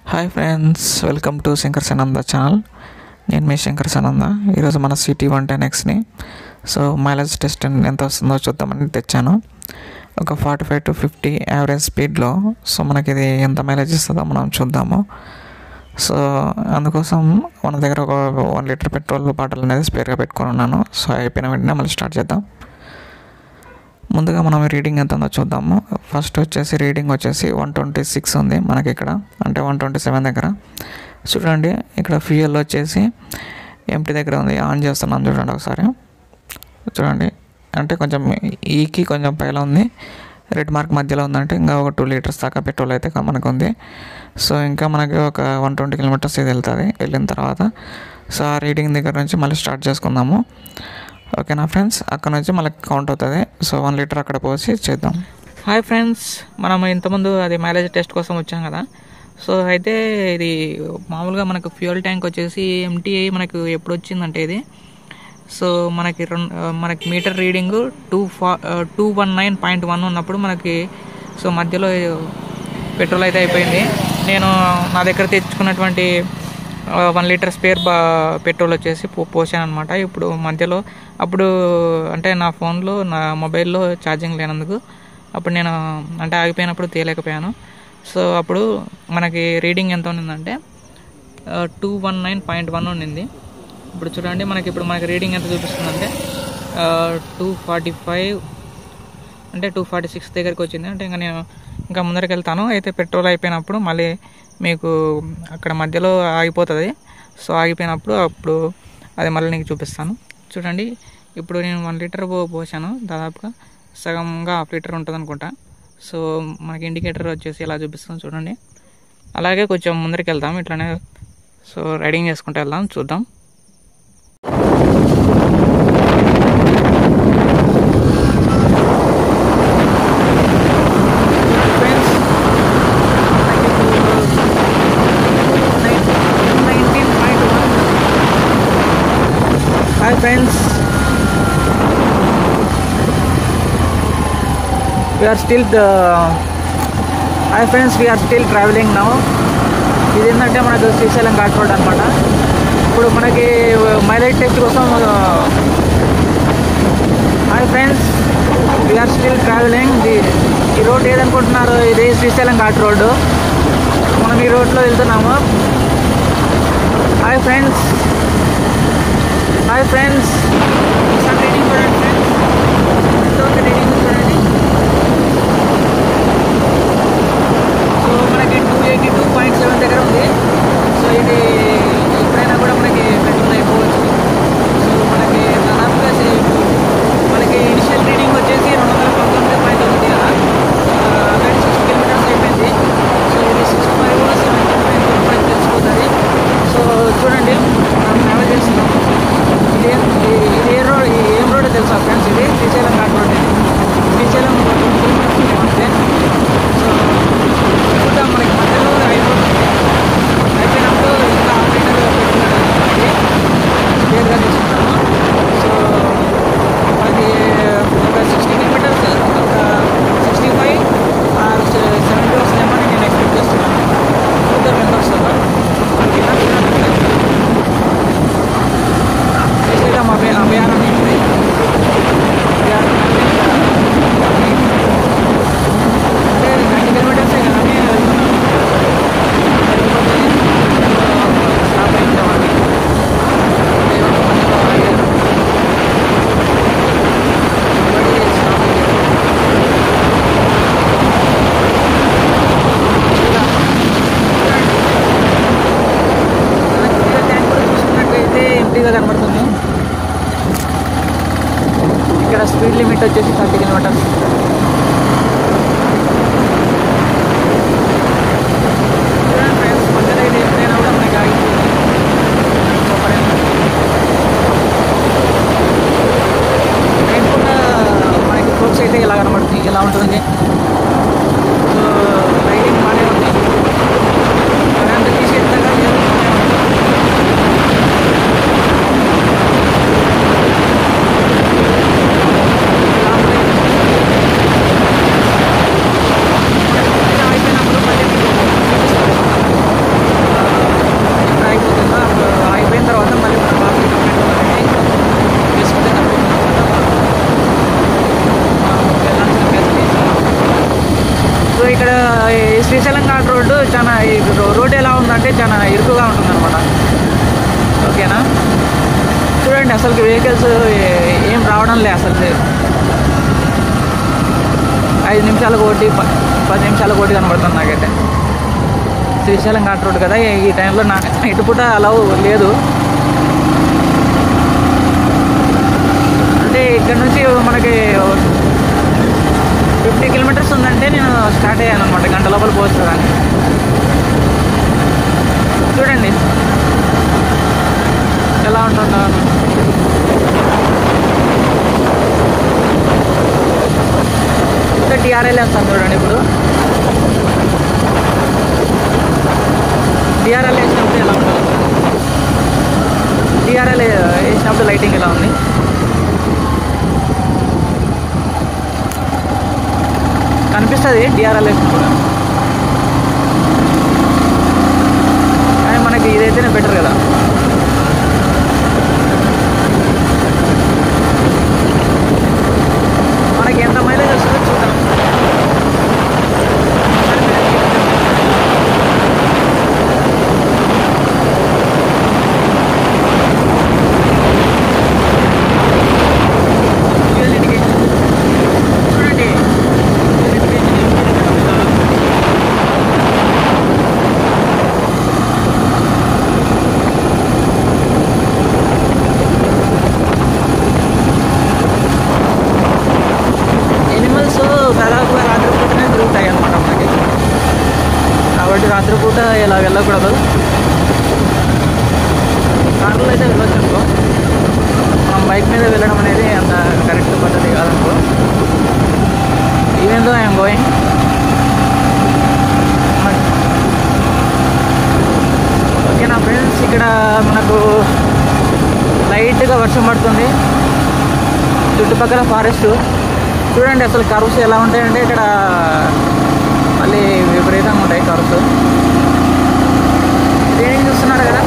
Hi friends welcome to Shankar Sananda channel నేను మీ శంకర్ సనంద ఈరోజు మన సిటీ వన్ టెన్ ఎక్స్ని సో మైలేజ్ టెస్ట్ ఎంత వస్తుందో చూద్దామని తెచ్చాను ఒక forty five to fifty average స్పీడ్లో సో మనకి ఇది ఎంత మైలేజ్ ఇస్తుందో మనం చూద్దాము సో అందుకోసం మన దగ్గర ఒక వన్ లీటర్ పెట్రోల్ బాటిల్ అనేది స్పేర్గా పెట్టుకొని ఉన్నాను సో అయిపోయిన వెంటనే మళ్ళీ స్టార్ట్ చేద్దాం ముందుగా మనం రీడింగ్ ఎంత ఉందో చూద్దాము ఫస్ట్ వచ్చేసి రీడింగ్ వచ్చేసి వన్ ట్వంటీ సిక్స్ ఉంది మనకి ఇక్కడ అంటే వన్ ట్వంటీ సెవెన్ దగ్గర చూడండి ఇక్కడ ఫ్యూయల్ వచ్చేసి ఎంటీ దగ్గర ఉంది ఆన్ చేస్తున్నాం చూడండి ఒకసారి చూడంండి అంటే కొంచెం ఈకి కొంచెం పైన ఉంది రెడ్ మార్క్ మధ్యలో ఉందంటే ఇంకా ఒక టూ లీటర్స్ దాకా పెట్రోల్ అయితే మనకు ఉంది సో ఇంకా మనకి ఒక వన్ ట్వంటీ కిలోమీటర్స్ ఇది వెళ్తుంది వెళ్ళిన తర్వాత సో ఆ రీడింగ్ దగ్గర నుంచి మళ్ళీ స్టార్ట్ చేసుకుందాము ఓకేనా ఫ్రెండ్స్ అక్కడ నుంచి మళ్ళీ కౌంట్ అవుతుంది సో వన్ లీటర్ అక్కడ పోసి చేద్దాం హాయ్ ఫ్రెండ్స్ మనం ఇంతకుముందు అది మైలేజ్ టెస్ట్ కోసం వచ్చాం కదా సో అయితే ఇది మామూలుగా మనకు ఫ్యూయల్ ట్యాంక్ వచ్చేసి ఎంటీఐ మనకు ఎప్పుడు వచ్చిందంటే ఇది సో మనకి రెండు మనకి మీటర్ రీడింగ్ టూ ఫా two one nine point one ఉన్నప్పుడు మనకి సో మధ్యలో పెట్రోల్ అయితే అయిపోయింది నేను నా దగ్గర తెచ్చుకున్నటువంటి వన్ లీటర్ స్పేర్ బా పెట్రోల్ వచ్చేసి పో పోసాను అనమాట ఇప్పుడు మధ్యలో అప్పుడు అంటే నా ఫోన్లో నా మొబైల్లో ఛార్జింగ్ లేనందుకు అప్పుడు నేను అంటే ఆగిపోయినప్పుడు తీయలేకపోయాను సో అప్పుడు మనకి రీడింగ్ ఎంత ఉన్నిందంటే two one nine point one ఉండింది ఇప్పుడు చూడండి మనకి ఇప్పుడు మనకి రీడింగ్ ఎంత చూపిస్తుందంటే టూ ఫార్టీ ఫైవ్ అంటే టూ ఫార్టీ సిక్స్ దగ్గరికి వచ్చింది అంటే ఇంకా నేను ఇంకా ముందరికి వెళ్తాను అయితే పెట్రోల్ అయిపోయినప్పుడు మళ్ళీ మీకు అక్కడ మధ్యలో ఆగిపోతుంది సో ఆగిపోయినప్పుడు అప్పుడు అది మళ్ళీ నీకు చూపిస్తాను చూడండి ఇప్పుడు నేను వన్ లీటర్ పో పోసాను దాదాపుగా సగంగా హాఫ్ లీటర్ ఉంటుంది అనుకుంటా సో మనకి ఇండికేటర్ వచ్చేసి ఎలా చూపిస్తుంది చూడండి అలాగే కొంచెం ముందరికి వెళ్దాం ఇట్లానే సో రైడింగ్ చేసుకుంటూ వెళ్దాం చూద్దాం hi friends we're still hi friends we're still travelling now ఇది ఏంటంటే మనకు శ్రీశైలం ఘాట్ రోడ్ అనమాట ఇప్పుడు మనకి మైలేజ్ టెస్ట్ కోసం hi friends we're still travelling ఈ రోడ్ ఏదనుకుంటున్నారు ఇది శ్రీశైలం ఘాట్ రోడ్డు మనం ఈ రోడ్లో వెళ్తున్నాము హాయ్ ఫ్రెండ్స్ హాయ్ ఫ్రెండ్స్ ఒకసారి రీడింగ్ చూడండి ఫ్రెండ్స్ ఎంత ఉంది రీడింగ్ చూడండి సో మనకి two eighty two point seven దగ్గర ఉంది సో ఇది ఎప్పుడైనా కూడా మనకి పెట్రోల్ అయిపోవచ్చు సో మనకి దాదాపుగా సే- మనకి ఇనిషియల్ రీడింగ్ వచ్చేసి రెండు వందల పంతొమ్మిది పాయింట్ ఉంది కదా ఆల్రెడీ సిక్స్ కిలోమీటర్స్ అయిపోయింది సో ఇది సిక్స్ ఫైవ్ సెవెంటీన్ పాయింట్ మనకి తెలిసిపోతుంది సో చూడండి మనం ట్రావెల్ చేస్తున్నాం ఇది ఏం- ఇది- ఇది ఏ రోడ్ ఇది ఏం రోడ్ తెలుసా ఫ్రెండ్స్ ఇది శ్రీశైలం ఘాట్ రోడ్ శ్రీశైలం అంతే సో చూద్దాం మనకి మధ్యలో అయిపోతుంది అయిపోయినప్పుడు ఇంకా హాఫ్ లీటర్ క్లియర్గా తీసుకుంటాము సో అది ఒక సిక్స్టీ కిలోమీటర్స్ ఒక సిక్స్టీ ఫైవ్ ఆర్ సెవెంటీ వస్తుందేమో అని నేను ఎక్స్పెక్ట్ చేస్తున్నాను చూద్దాం ఎంత వస్తుందో ఓకేనా శ్రీశైలం అభయ అభయారణ్యం ఇది అభయారణ్యం అంటే నైంటీ కిలోమీటర్స్ కానీ వెళ్తున్నాను స్టాప్ అయి ఉండేవాడిని ఏదో మధ్యలో ఆగాను. మళ్ళీ స్టాప్ అయ్యాను. ఇలా. మనకి ఫ్యూయల్ ట్యాంక్ కూడా చూసుకున్నట్లయితే ఎంటీగా కనబడుతుంది ఇక్కడ స్పీడ్ లిమిట్ వచ్చేసి థర్టీ కిలోమీటర్స్ చూడండి ఫ్రెండ్స్ మధ్యలో ఇది ఎప్పుడైనా కూడా మనకి ఆగిపోతుంది సూపర్ ట్రైన్ కూడా మనకి ఫ్రూట్స్ అయితే ఇలా కనబడుతుంది ఇలా ఉంటుంది సో రైడింగ్ బాగానే ఉంది అంత తీసేస్తాగా ఇలా ఉంది ఉన్నట్టు చాలా ఈ రో- రోడ్ ఎలా ఉందంటే చాలా ఇరుకుగా ఉంటుంది అనమాట ఓకేనా చూడండి అసలుకి వెహికల్స్ ఏం రావడం లే అసలు ఐదు నిమిషాలకు ఒకటి ప- పది నిమిషాలకు ఒకటి కనబడుతుంది నాకైతే శ్రీశైలం ఘాట్ రోడ్ కదా ఈ- ఈ టైంలో నా ఇటుపూట అలా లేదు అంటే ఇక్కడ నుంచి మనకి ఫిఫ్టీ కిలోమీటర్స్ ఉందంటే నేను స్టార్ట్ అయ్యాను అనమాట గంట లోపల పోవచ్చు కానీ చూడండి ఎలా ఉంటుందో ఇంకా టీఆర్ఎల్ వేస్తాను చూడండి ఇప్పుడు టీఆర్ఎల్ వేసినప్పుడు ఎలా ఉంటుంది టీఆర్ఎల్ వేసినప్పుడు లైటింగ్ ఎలా ఉంది కనిపిస్తుంది డిఆర్ఎల్ వేసినప్పుడు కానీ మనకి ఇదైతేనే బెటర్ కదా మనకి ఎంత మైలేజ్ వస్తుందో చూద్దాం Fuel indication. చూడండి Fuel indication ఏం చూపించడం లేదు. ఎనిమల్స్ దాదాపుగా రాత్రిపూటనే తిరుగుతాయి అన్నమాట మనకి కాబట్టి రాత్రిపూట ఇలా వెళ్ళకూడదు కార్లో అయితే వెళ్ళొచ్చు అనుకో మనం బైక్ మీద వెళ్ళడం అనేది అంత కరెక్ట్ పద్ధతి కాదనుకో even though I'm going okay నా ఫ్రెండ్స్ ఇక్కడ మనకు లైట్గా వర్షం పడుతుంది చుట్టుపక్కల ఫారెస్ట్ చూడండి అసలు కర్వ్స్ ఎలా ఉంటాయంటే ఇక్కడ మళ్ళీ విపరీతంగా ఉంటాయి కర్వ్స్ రీడింగ్ చూస్తున్నారు కదా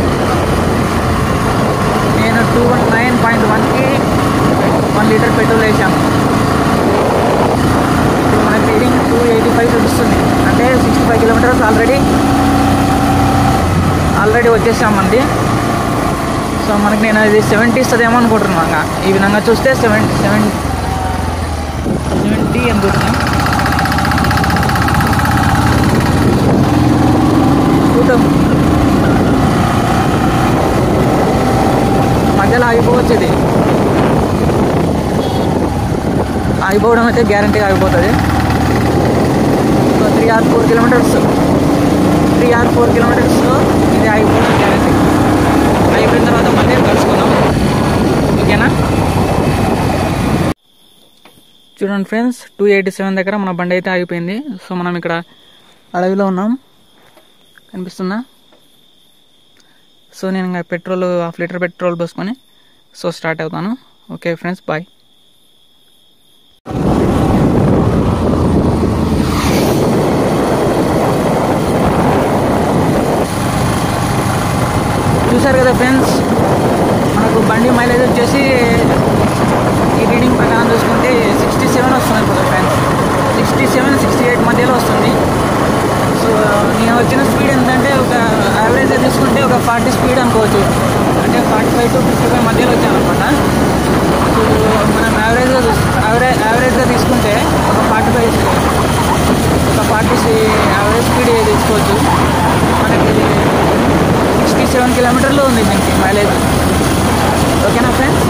నేను టూ వన్ నైన్ పాయింట్ వన్కి వన్ లీటర్ పెట్రోల్ వేసాను ఇప్పుడు మనకి రీడింగ్ టూ ఎయిటీ ఫైవ్ చూపిస్తుంది అంటే sixty five kilometres already already వచ్చేసాం మంది సో మనకి నేను అది సెవెంటీ ఇస్తుందేమో అనుకుంటున్నాను ఈ విధంగా చూస్తే సెవెన్ సెవెన్ సెవెంటీ అనుకుంటున్నాను చూద్దాం మధ్యలో ఆగిపోవచ్చు ఇది ఆగిపోవడం అయితే గ్యారంటీగా ఆగిపోతుంది so three or four kilometres three or four కిలోమీటర్స్లో ఇది ఆగిపోవడం గ్యారంటీ అయిపోయిన తర్వాత మళ్ళీ కలుసుకుందాం ఓకేనా చూడండి ఫ్రెండ్స్ టూ ఎయిటీ సెవెన్ దగ్గర మన బండి అయితే ఆగిపోయింది సో మనం ఇక్కడ అడవిలో ఉన్నాం కనిపిస్తుందా సో నేను ఇంకా పెట్రోల్ హాఫ్ లీటర్ పెట్రోల్ పోసుకొని సో స్టార్ట్ అవుతాను ఓకే ఫ్రెండ్స్ బాయ్ చూసారు కదా ఫ్రెండ్స్ మనకు బండి మైలేజ్ వచ్చేసి ఈ రీడింగ్ ప్రకారం చూసుకుంటే సిక్స్టీ సెవెన్ వస్తుంది ఇప్పుడు friends sixty seven sixty eight మధ్యలో వస్తుంది సో నేను వచ్చిన స్పీడ్ ఎంతంటే ఒక యావరేజ్గా తీసుకుంటే ఒక ఫార్టీ స్పీడ్ అనుకోవచ్చు అంటే forty five to fifty five మధ్యలో వచ్చాను అనమాట సో మనం యావరేజ్గా యావరేజ్ యావరేజ్గా తీసుకుంటే ఒక ఫార్టీ ఫైవ్ ఒక ఫార్టీ యావరేజ్ స్పీడ్ తీసుకోవచ్చు మనకి సిక్స్టీ సెవెన్ కిలోమీటర్లు ఉంది దీనికి మైలేజ్ ఓకేనా ఫ్రెండ్స్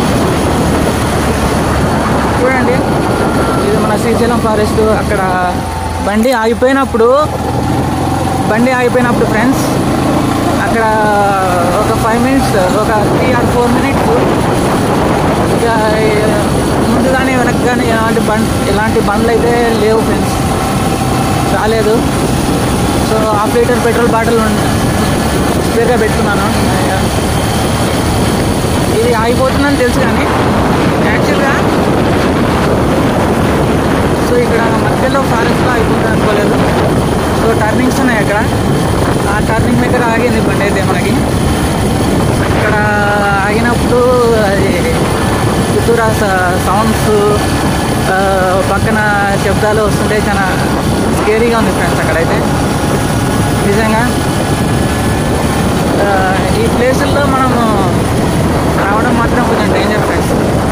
చూడండి ఇది మన శ్రీశైలం ఫారెస్ట్ అక్కడ బండి ఆగిపోయినప్పుడు బండి ఆగిపోయినప్పుడు ఫ్రెండ్స్ అక్కడ ఒక ఫైవ్ మినిట్స్ ఒక త్రీ ఆర్ ఫోర్ మినిట్స్ ఇక ముందు కానీ వెనక్కి కానీ ఎలాంటి బండ్ ఎలాంటి బండ్లు అయితే లేవు ఫ్రెండ్స్ రాలేదు so half litre petrol bottle స్పేర్గా పెట్టుకున్నాను ఇది ఆగిపోతుందని తెలుసు కానీ యాక్చువల్గా సో ఇక్కడ మధ్యలో ఫారెస్ట్లో అయిపోతుంది అనుకోలేదు సో టర్నింగ్స్ ఉన్నాయి అక్కడ ఆ టర్నింగ్ దగ్గర ఆగింది బండి అయితే మనకి ఇక్కడ ఆగినప్పుడు అది చుట్టూరా సౌండ్స్ పక్కన శబ్దాలు వస్తుంటే చాలా స్కేరీగా ఉంది ఫ్రెండ్స్ అక్కడైతే విధంగా ఆ, ఈ ప్లేసుల్లో మనము రావడం మాత్రం కొంచెం డేంజర్ ఫ్రెండ్స్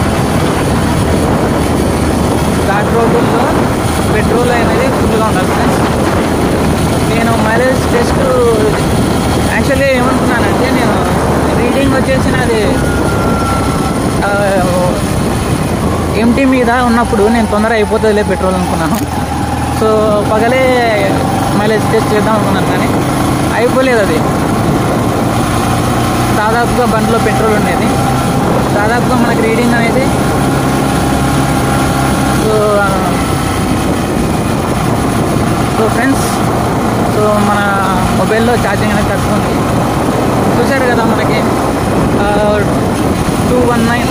ఘాట్ రోడ్డుల్లో పెట్రోల్ అనేది ఫుల్గా ఉండాలి ఫ్రెండ్స్ నేను మైలేజ్ టెస్ట్ యాక్చువల్లీ ఏమనుకున్నానంటే నేను రీడింగ్ వచ్చేసి నాది ఎంటీ మీద ఉన్నప్పుడు నేను తొందర అయిపోతుందిలే పెట్రోల్ అనుకున్నాను సో పగలే మైలేజ్ టెస్ట్ చేద్దాం అనుకున్నాను కానీ అయిపోలేదు అది దాదాపుగా బండిలో పెట్రోల్ ఉండేది దాదాపుగా మనకి రీడింగ్ అనేది సో సో ఫ్రెండ్స్ సో మన మొబైల్లో ఛార్జింగ్ అనేది తక్కువ ఉంది చూశారు కదా మనకి two one nine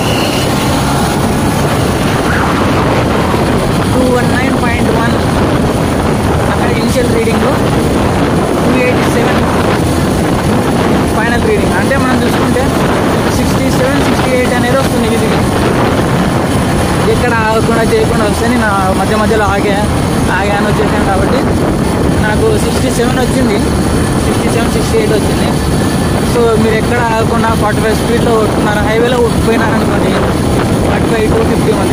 two one nine point one అక్కడ initial reading two eighty seven final reading అంటే మనం చూసుకుంటే సిక్స్టీ సెవెన్ సిక్స్టీ ఎయిట్ అనేది వస్తుంది ఇది ఎక్కడ ఆగకుండా చేయకుండా వస్తే నేను మధ్య మధ్యలో ఆగా ఆగాను వచ్చేసాను కాబట్టి నాకు సిక్స్టీ సెవెన్ వచ్చింది సిక్స్టీ సెవెన్ సిక్స్టీ ఎయిట్ వచ్చింది సో మీరు ఎక్కడ ఆగకుండా ఫార్టీ ఫైవ్ స్పీడ్లో కొట్టుకున్నారు హైవేలో పోయినారనుకోండి ఫార్టీ ఫైవ్ టూ ఫిఫ్టీ